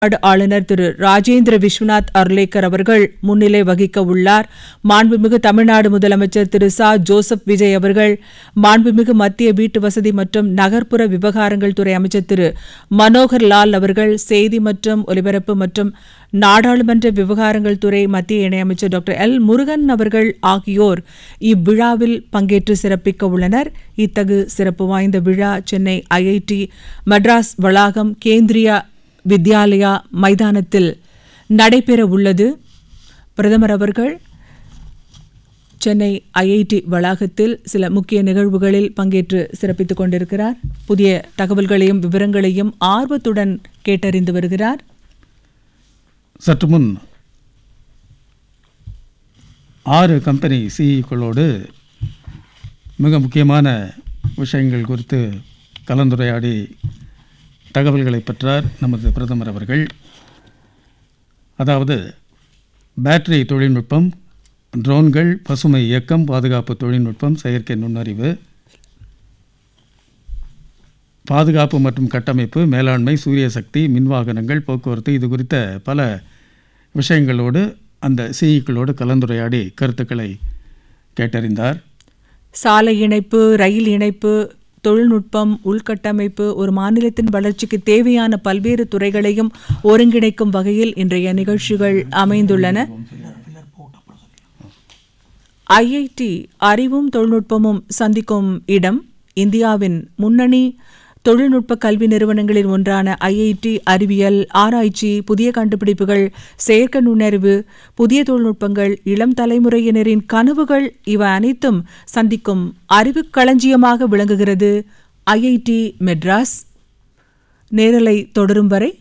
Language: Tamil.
தமிழ்நாடு ஆளுநர் திரு ராஜேந்திர விஸ்வநாத் அர்லேக்கர் அவர்கள் முன்னிலை வகிக்க உள்ளார் மாண்புமிகு தமிழ்நாடு முதலமைச்சர் திரு ச ஜோசப் விஜய் அவர்கள் மாண்புமிகு மத்திய வீட்டு வசதி மற்றும் நகர்ப்புற விவகாரங்கள் துறை அமைச்சர் திரு மனோகர் லால் அவர்கள் செய்தி மற்றும் ஒலிபரப்பு மற்றும் நாடாளுமன்ற விவகாரங்கள் துறை மத்திய இணையமைச்சர் டாக்டர் எல் முருகன் அவர்கள் ஆகியோர் இவ்விழாவில் பங்கேற்று சிறப்பிக்க உள்ளனர் இத்தகு சிறப்பு வாய்ந்த விழா சென்னை ஐஐடி மெட்ராஸ் வளாகம் கேந்திரியா வித்யாலயா மைதானத்தில் நடைபெற உள்ளது பிரதமர் அவர்கள் சென்னை ஐஐடி வளாகத்தில் சில முக்கிய நிகழ்வுகளில் பங்கேற்று சிறப்பித்துக் கொண்டிருக்கிறார் புதிய தகவல்களையும் விவரங்களையும் ஆர்வத்துடன் கேட்டறிந்து வருகிறார் சற்று முன் ஆறு கம்பெனி சிஇக்களோடு மிக முக்கியமான விஷயங்கள் குறித்து கலந்துரையாடி தகவல்களை பெற்றார் நமது பிரதமர் அவர்கள் அதாவது பேட்டரி தொழில்நுட்பம் ட்ரோன்கள் பசுமை இயக்கம் பாதுகாப்பு தொழில்நுட்பம் செயற்கை நுண்ணறிவு பாதுகாப்பு மற்றும் கட்டமைப்பு மேலாண்மை சூரிய சக்தி மின்வாகனங்கள் போக்குவரத்து இது குறித்த பல விஷயங்களோடு அந்த சிஇக்களோடு கலந்துரையாடி கருத்துக்களை கேட்டறிந்தார் சாலை இணைப்பு ரயில் இணைப்பு தொழில்நுட்பம் உள்கட்டமைப்பு ஒரு மாநிலத்தின் வளர்ச்சிக்கு தேவையான பல்வேறு துறைகளையும் ஒருங்கிணைக்கும் வகையில் இன்றைய நிகழ்ச்சிகள் அமைந்துள்ளன ஐஐடி அறிவும் தொழில்நுட்பமும் சந்திக்கும் இடம் இந்தியாவின் முன்னணி தொழில்நுட்ப கல்வி நிறுவனங்களில் ஒன்றான ஐஐடி அறிவியல் ஆராய்ச்சி புதிய கண்டுபிடிப்புகள் செயற்கை நுண்ணறிவு புதிய தொழில்நுட்பங்கள் இளம் தலைமுறையினரின் கனவுகள் இவை அனைத்தும் சந்திக்கும் அறிவுக் களஞ்சியமாக விளங்குகிறது ஐஐடி மெட்ராஸ் நேரலை தொடரும் வரை